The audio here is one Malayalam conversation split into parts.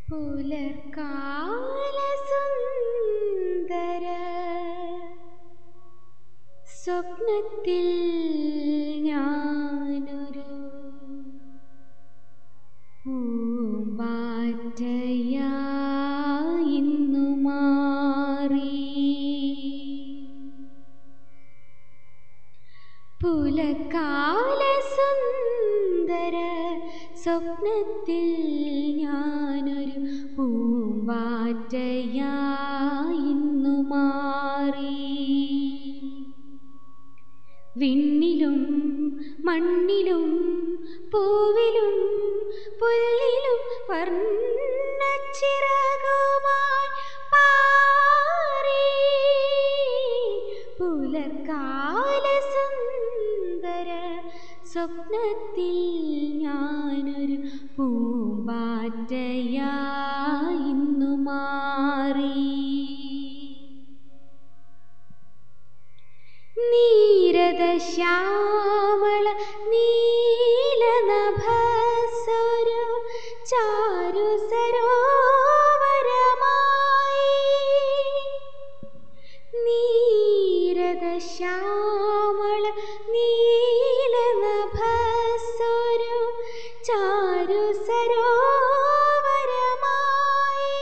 പുലർക്കാല സുന്ദര സ്വപ്നത്തിൽ ഞാനൊരു പൂമ്പാറ്റയായിന്നു മാറി പുലക്കാല സുന്ദര സ്വപ്നത്തിൽ ഞാനൊരു പൂമ്പാറ്റയായിന്നു മാറി വിണ്ണിലും മണ്ണിലും പൂവിലും പുല്ലിലും വർണ്ണച്ചിറകുമായി പാറി പുലർക്കാല സുന്ദര സ്വപ്നത്തിൽ ഞാനൊരു പൂമ്പാറ്റയായിന്നു മാറി നീരദശ്യാമള നീലനഭസ്വരു ചാരു സരോവരമായി നീരദശ്യാമള നീലനഭസ്വരു ചാരു സരോവരമായി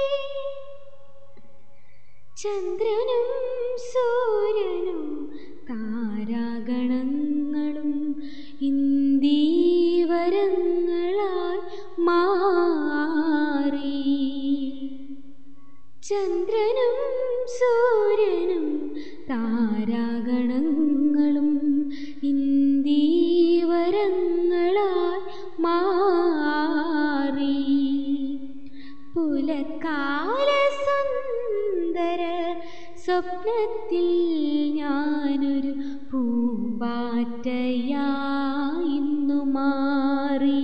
ചന്ദ്രനും സൂര്യനും താരാഗണങ്ങളും ഇന്ദീവരങ്ങളായി മാറി ചന്ദ്രനും സൂര്യനും താരാഗണങ്ങളും ഇന്ദീവരങ്ങളായി മാറി പുലക്കാല സുന്ദര സ്വപ്നത്തിൽ ഞാനൊരു പൂമ്പാറ്റയായിന്നു മാറി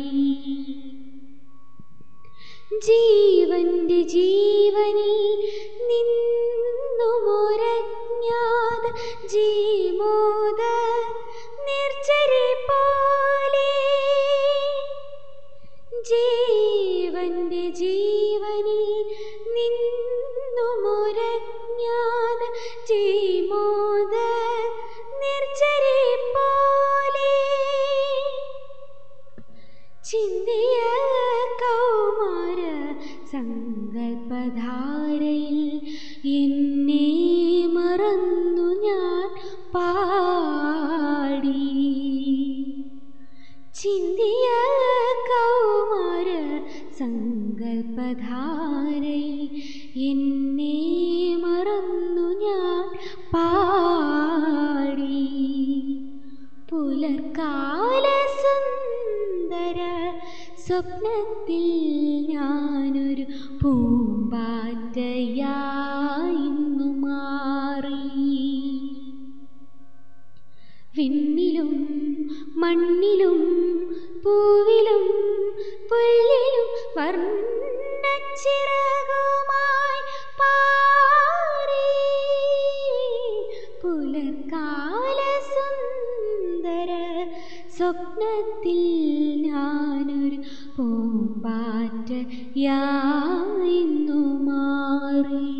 ജീവന്റെ ജീവനിൽ നിന്നുമൊരജ്ഞാത ജീമോദ നിർച്ചരി പോലെ ജീവന്റെ ജീവനിൽ നിന്നുമൊരജ്ഞാത ജീമോദ നിർച്ചരി പോലെ ചിന്തിയ കൗമാര സങ്കൽപ്പധാരയിൽ എന്നെ മറന്നു ഞാൻ പാടി ചിന്തിയ കൗമാര സങ്കൽപ്പധാരയിൽ എന്നെ മറന്നു ഞാൻ പാടി പുലർക്കാല സുന്ദര സ്വപ്നത്തിൽ ഞാനൊരു പൂമ്പാറ്റയായിന്നു മാറി വിണ്ണിലും മണ്ണിലും പൂവിലും പുല്ലിലും വർണ്ണച്ചിറകുമായി പാറി പുലർക്കാല സുന്ദര സ്വപ്നത്തിൽ ഞാനൊരു പൂമ്പാറ്റയായിന്നു മാറി